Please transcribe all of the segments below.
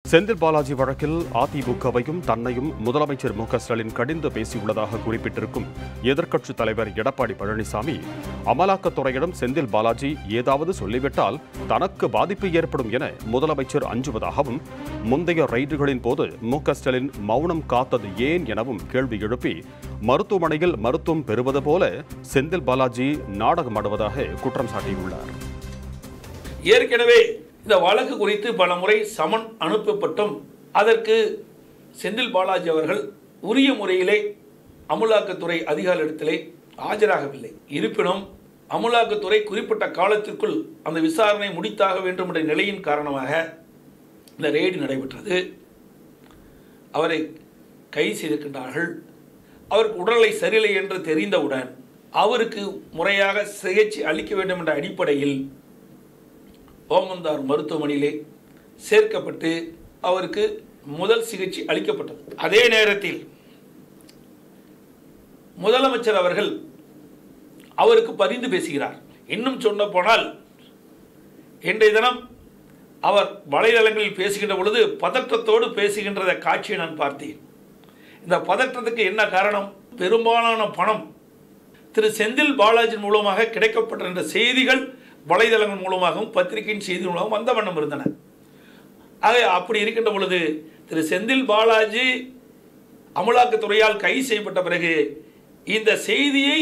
செந்தில் பாலாஜி வழக்கில் அதிமுகவையும் தன்னையும் முதலமைச்சர் மு க ஸ்டாலின் கடிந்து பேசியுள்ளதாக குறிப்பிட்டிருக்கும் எதிர்க்கட்சித் தலைவர் எடப்பாடி பழனிசாமி அமலாக்கத்துறையிடம் செந்தில் பாலாஜி ஏதாவது சொல்லிவிட்டால் தனக்கு பாதிப்பு ஏற்படும் என முதலமைச்சர் அஞ்சுவதாகவும் முந்தைய ரெய்டுகளின் போது மு க ஸ்டாலின் மௌனம் காத்தது ஏன் எனவும் கேள்வி எழுப்பி மருத்துவமனையில் மருத்துவம் பெறுவது போல செந்தில் பாலாஜி நாடகமாடுவதாக குற்றம் சாட்டியுள்ளார் ஏற்கனவே இந்த வழக்கு குறித்து பல முறை சமன் அனுப்பப்பட்டும் அதற்கு செந்தில் பாலாஜி அவர்கள் உரிய முறையிலே அமலாக்கத்துறை அதிகாரிடத்திலே ஆஜராகவில்லை இருப்பினும் அமலாக்கத்துறை குறிப்பிட்ட காலத்திற்குள் அந்த விசாரணை முடித்தாக வேண்டும் என்ற நிலையின் காரணமாக இந்த ரெய்டு நடைபெற்றது அவரை கைது செய்திருக்கின்றார்கள் அவருக்கு உடல்நிலை சரியில்லை என்று தெரிந்தவுடன் அவருக்கு முறையாக சிகிச்சை அளிக்க வேண்டும் என்ற அடிப்படையில் ஓமந்தார் மருத்துவமனையிலே சேர்க்கப்பட்டு அவருக்கு முதல் சிகிச்சை அளிக்கப்பட்டது அதே நேரத்தில் முதலமைச்சர் அவர்கள் அவருக்கு பரிந்து பேசுகிறார் இன்னும் சொன்ன போனால் இன்றைய தினம் அவர் வலைதளங்களில் பேசுகின்ற பொழுது பதற்றத்தோடு பேசுகின்ற காட்சியை நான் பார்த்தேன் இந்த பதற்றத்துக்கு என்ன காரணம் பெரும்பாலான பணம் திரு செந்தில் பாலாஜி மூலமாக கிடைக்கப்பட்ட என்ற செய்திகள் வலைதளங்கள் மூலமாகவும் பத்திரிகையின் செய்தி மூலமாகவும் வந்த வண்ணம் இருந்தன ஆக அப்படி இருக்கின்ற பொழுது திரு செந்தில் பாலாஜி அமலாக்கத்துறையால் கைது செய்யப்பட்ட பிறகு இந்த செய்தியை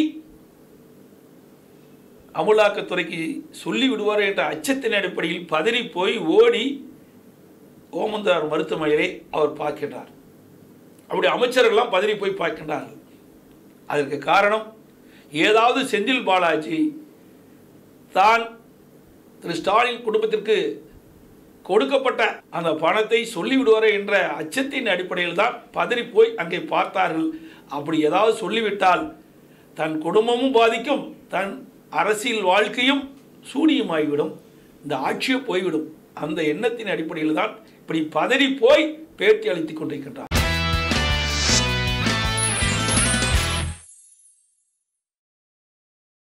அமலாக்கத்துறைக்கு சொல்லி விடுவார் என்ற அச்சத்தின் அடிப்படையில் பதறி போய் ஓடி ஓமந்தார் மருத்துவமனையிலே அவர் பார்க்கின்றார் அப்படி அமைச்சர்கள்லாம் பதறி போய் பார்க்கின்றார்கள் அதற்கு காரணம் ஏதாவது செந்தில் பாலாஜி தான் திரு ஸ்டாலின் குடும்பத்திற்கு கொடுக்கப்பட்ட அந்த பணத்தை சொல்லிவிடுவாரே என்ற அச்சத்தின் அடிப்படையில் தான் பதறி போய் அங்கே பார்த்தார்கள் அப்படி ஏதாவது சொல்லிவிட்டால் தன் குடும்பமும் பாதிக்கும் தன் அரசியல் வாழ்க்கையும் சூனியமாகிவிடும் இந்த ஆட்சியும் போய்விடும் அந்த எண்ணத்தின் அடிப்படையில் தான் இப்படி பதறி போய் பேட்டி அளித்துக் கொண்டிருக்கின்றார்